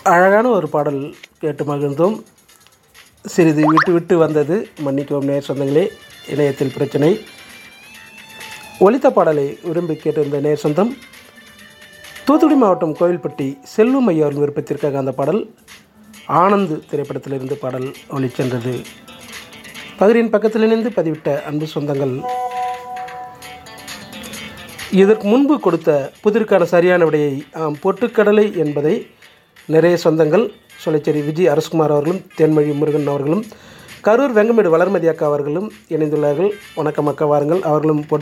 அழகான ஒரு பாடல் கேட்டு மகிழ்ந்தோம் சிறிது விட்டு விட்டு வந்தது மன்னிக்கவும் நேர் சொந்தங்களே இணையத்தில் பிரச்சனை ஒலித்த பாடலை விரும்பி கேட்டிருந்த நேர் சொந்தம் தூத்துக்குடி மாவட்டம் கோவில்பட்டி செல்வம் ஐயா அவர்கள் விருப்பத்திற்காக அந்த பாடல் ஆனந்த் திரைப்படத்திலிருந்து பாடல் ஒளிச்சென்றது பகிரின் பக்கத்தில் இணைந்து பதிவிட்ட அன்பு சொந்தங்கள் இதற்கு முன்பு கொடுத்த புதிருக்கான சரியான விடையை ஆம் பொட்டுக்கடலை என்பதை நிறைய சொந்தங்கள் சொலைச்சேரி விஜய் அரசகுமார் அவர்களும் தேன்மொழி முருகன் அவர்களும் கரூர் வெங்கமேடு வளர்மதி அக்கா அவர்களும் இணைந்துள்ளார்கள் வணக்கம் அக்கா வாருங்கள் அவர்களும் பொட்டு